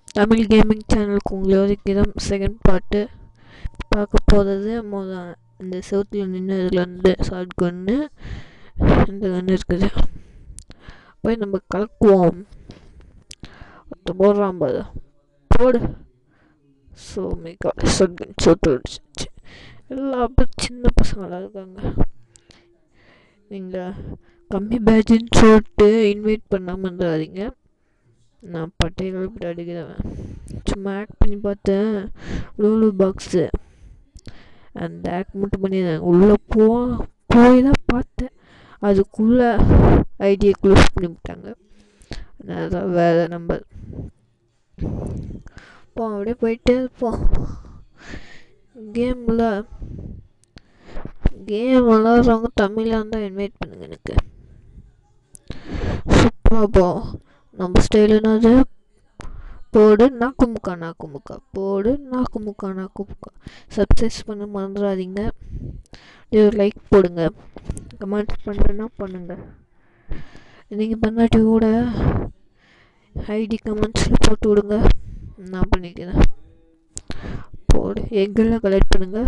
Tamil gaming சேனலுக்கு உங்களை வரைக்கும் செகண்ட் பார்ட்டு பார்க்க போகிறது முத இந்த செவுத்தில் நின்று இதில் வந்து ஷார்ட் கன்னு இந்த கன்று இருக்குது போய் நம்ம கலக்குவோம் ஒருத்த போடுறான் பாரு போடு ஸோ மேகா ஷார்ட் கன் சொட்டு அடிச்சிச்சு எல்லா பேரும் சின்ன பசங்களாக இருக்காங்க நீங்கள் கம்மி பேட்சுன்னு சொல்லிட்டு இன்வைட் பண்ணாமல் இருந்துடாதீங்க நான் பட்டைகள் இப்படி அடிக்கிறவன் சும்மா ஆக்ட் பண்ணி பார்த்தேன் லூலு பாக்ஸு அந்த ஆக்ட் மட்டும் பண்ணிடுறேன் உள்ளே போ போய் தான் பார்த்தேன் அதுக்குள்ளே ஐடியை க்ளோஸ் பண்ணி விட்டாங்க அதான் வேறு நம்பர் போ அப்படியே போயிட்டே இருப்போம் கேமில் கேம் விளாட்றவங்க தமிழாக இருந்தால் இன்வைட் பண்ணுங்க எனக்கு சூப்பராக போ நம்ம ஸ்டைல் என்னது போடு நாக்கு முக்கா நாக்கு முக்கா போடு நாக்கு முக்கா நாக்கு முக்கா சப்ஸ்கிரைப் பண்ண மறந்துடாதீங்க ஒரு லைக் போடுங்க கமெண்ட் பண்ணுன்னா பண்ணுங்க நீங்கள் பண்ணாட்டி கூட ஐடி கமெண்ட்ஸில் போட்டு விடுங்க நான் பண்ணிக்கிறேன் போடு எங்கெல்லாம் கலெக்ட் பண்ணுங்க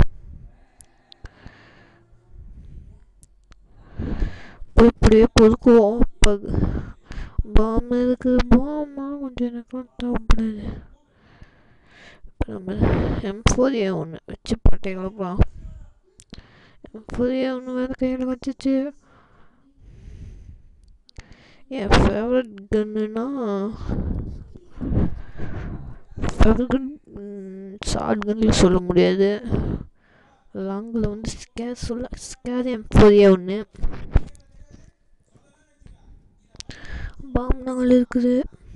இப்படியே பொறுக்குவோம் பகு பாம் இருக்கு பாமா கொஞ்சம் எனக்குலாம் தேவைப்படுது இப்போ நம்ம எம் ஃபோர் ஏ ஒன்று வச்சு பட்டை கலப்பலாம் எம் ஃபோர் ஏ ஒன்று வேறு கையில் வச்சுச்சு என் ஃபேவரட் கன்னுனா ஃபேவரட் கன் ஷார்ட் கன்னில் சொல்ல முடியாது லாங்கில் வந்து ஸ்கேர் சொல்ல ஸ்கேர் எம் ஃபோர் ஏ ஒன்று பாம் நாங்கள் இருக்குது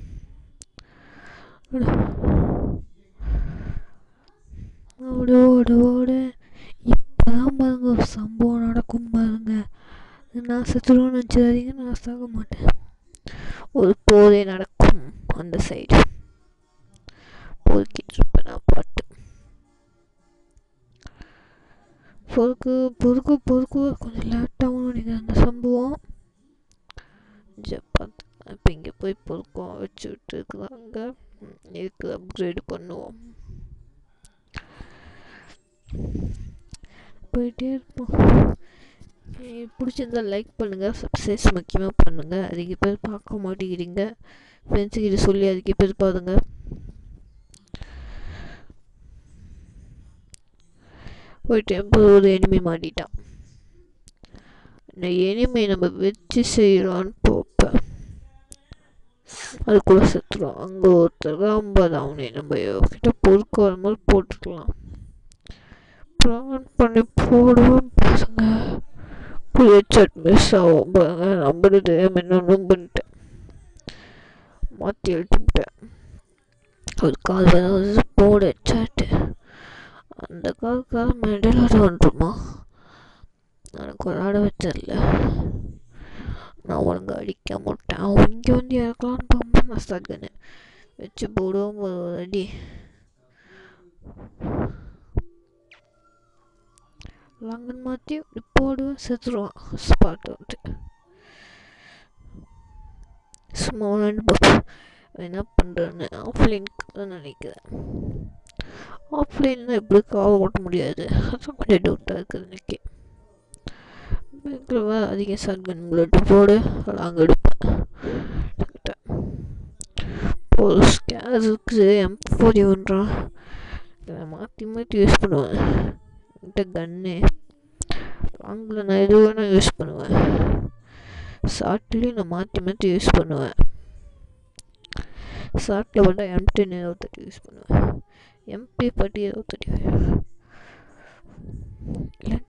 ஓடு ஓடு ஓடு இப்போதான் பாருங்க ஒரு சம்பவம் நடக்கும் பாருங்க நான் செத்துருவோம்னு நினச்சிடாதீங்க நான் சாக மாட்டேன் ஒரு போதே நடக்கும் அந்த சைடு பொறுக்கிட்டு இருப்பேன் நான் பாட்டு பொறுக்கு பொறுக்கு பொறுக்கு கொஞ்சம் லேட்டாகவும் நினைக்கிறேன் அந்த சம்பவம் பார்த்து இப்போ இங்கே போய் பொறுக்கம் வச்சு விட்டு இருக்கிறாங்க இதுக்கு அப்கிரேடு பண்ணுவோம் போயிட்டே இருப்போம் பிடிச்சிருந்தா லைக் பண்ணுங்கள் சப்ஸ்கிரைஸ் முக்கியமாக பண்ணுங்கள் அதிக பேர் பார்க்க மாட்டேங்கிறீங்க ஃப்ரெண்ட்ஸுக்கிட்ட சொல்லி அதிக பேர் பாருங்க போயிட்டு ஒரு எனிமி மாட்டிட்டான் இந்த எனிமை நம்ம வச்சு செய்கிறோன்னு பார்ப்பேன் அதுக்குள்ளே செத்துரும் அங்கே ஒருத்தர் ஐம்பது அவனே நம்ம கிட்ட பொறுக்க வரும்போது போட்டுக்கலாம் பிளான் பண்ணி போடுவோம் பசங்க புதிய சட் மிஸ் ஆகும் பாருங்க நம்பரு தெரியாமல் இன்னொன்றும் பண்ணிட்டேன் மாற்றி எழுத்துட்டேன் ஒரு கால் வந்து போடு சாட்டு அந்த காலுக்காக மெடல் ஆட வந்துருமா எனக்கு விளாட வச்சதில்ல நான் ஒழுங்காக அடிக்க மாட்டேன் அவன் இங்கே வந்து இறக்கலான்னு பார்ப்போம் நான் ஸ்டார்ட் வச்சு போடுவோம் ஒரு அடி லாங்கன் மாற்றி இப்படி போடுவேன் செத்துருவான் ஸ்பாட் வந்து சும்மா விளாண்டு பார்ப்போம் என்ன பண்ணுறேன்னு ஆஃப்லைனுக்கு தான் நினைக்கிறேன் ஆஃப்லைனில் எப்படி கால் ஓட்ட முடியாது அதான் கொஞ்சம் டவுட்டாக இருக்குது எனக்கு பேக்கில் அதிக ஷார்ட்கன் புல்லட்டு போடு லாங் எடுப்பேன் ஒரு ஸ்கேர் இருக்குது எம் ஃபோர் ஒன்றான் இதை மாற்றி மாற்றி யூஸ் பண்ணுவேன் என்கிட்ட கன்னு லாங்கில் நான் எது வேணால் யூஸ் பண்ணுவேன் ஷார்ட்லேயும் நான் மாற்றி மாற்றி யூஸ் பண்ணுவேன் ஷார்ட்டில் பார்த்தா எம் டென் இருபத்தெட்டு யூஸ் பண்ணுவேன் எம்பி பட்டி இருபத்தெட்டு இல்லை